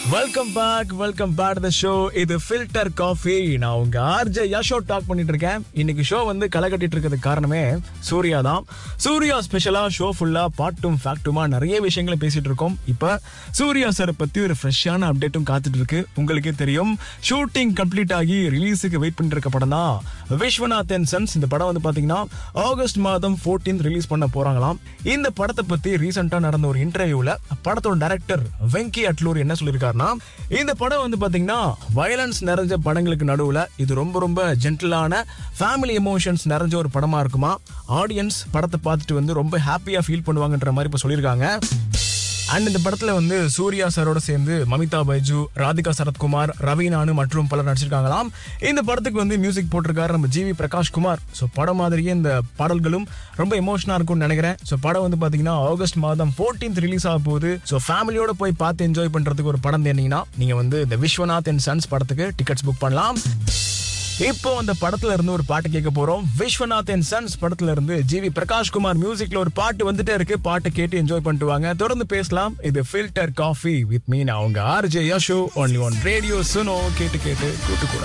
welcome back welcome back the show இது filter coffee நான் உங்க ஆர்ஜே யஷோ டாக் பண்ணிட்டு இருக்கேன் இன்னைக்கு ஷோ வந்து களை கட்டிட்டு இருக்கிறதுக்கு காரணமே சூர்யா தான் சூர்யா ஸ்பெஷலா ஷோ ஃபுல்லா பாட்டும் ஃபேக்ட்டுமா நிறைய விஷயங்களை பேசிட்டு இருக்கோம் இப்ப சூர்யா சார் பத்தி ஒரு ஃப்ரெஷ்ஷான அப்டேட்டும் காத்துட்டு இருக்கு உங்களுக்கே தெரியும் ஷூட்டிங் கம்ப்ளீட் ஆகி ரிலீஸுக்கு வெயிட் பண்ணிட்டு இருக்க படம் தான் விஸ்வநாத் அண்ட் சன்ஸ் இந்த படம் வந்து பாத்தீங்கன்னா ஆகஸ்ட் மாதம் 14th ரிலீஸ் பண்ண போறாங்களாம் இந்த படத்தை பத்தி ரீசெண்டா நடந்த ஒரு இன்டர்வியூல படத்தோட டைரக்டர் வெங்கி அட்லூர் என்ன சொல்லியிருக்காருன்னா இந்த படம் வந்து பாத்தீங்கன்னா வயலன்ஸ் நிறைஞ்ச படங்களுக்கு நடுவுல இது ரொம்ப ரொம்ப ஜென்டிலான ஃபேமிலி எமோஷன்ஸ் நிறைஞ்ச ஒரு படமா இருக்குமா ஆடியன்ஸ் படத்தை பார்த்துட்டு வந்து ரொம்ப ஹாப்பியா ஃபீல் பண்ணுவாங்கன்ற மாதிரி இப்ப சொல்லியிருக்காங்க அண்ட் இந்த படத்துல வந்து சூர்யா சாரோட சேர்ந்து மமிதா பைஜு ராதிகா சரத்குமார் ரவீனானு மற்றும் பலர் நடிச்சிருக்காங்களாம் இந்த படத்துக்கு வந்து மியூசிக் போட்டிருக்காரு நம்ம ஜிவி பிரகாஷ் குமார் ஸோ படம் மாதிரியே இந்த பாடல்களும் ரொம்ப எமோஷனா இருக்கும்னு நினைக்கிறேன் ஸோ படம் வந்து பாத்தீங்கன்னா ஆகஸ்ட் மாதம் 14th ரிலீஸ் ஆக போகுது ஸோ ஃபேமிலியோட போய் பார்த்து என்ஜாய் பண்றதுக்கு ஒரு படம் தேனீங்கன்னா நீங்க வந்து இந்த விஸ்வநாத் அண்ட் சன்ஸ் படத்துக்கு டிக்கெட்ஸ் புக் பண்ணலாம் இப்போ அந்த படத்துல இருந்து ஒரு பாட்டு கேட்க போறோம் விஸ்வநாத் அண்ட் சன்ஸ் படத்துல இருந்து ஜிவி பிரகாஷ் குமார் மியூசிக்ல ஒரு பாட்டு வந்துட்டே இருக்கு பாட்டை கேட்டு என்ஜாய் பண்ணிட்டு வாங்க தொடர்ந்து பேசலாம் இது ஃபில்டர் காஃபி வித் மீன் அவங்க RJ Yasho only one radio Suno கேட்டு கேட்டு கூட்டு கூட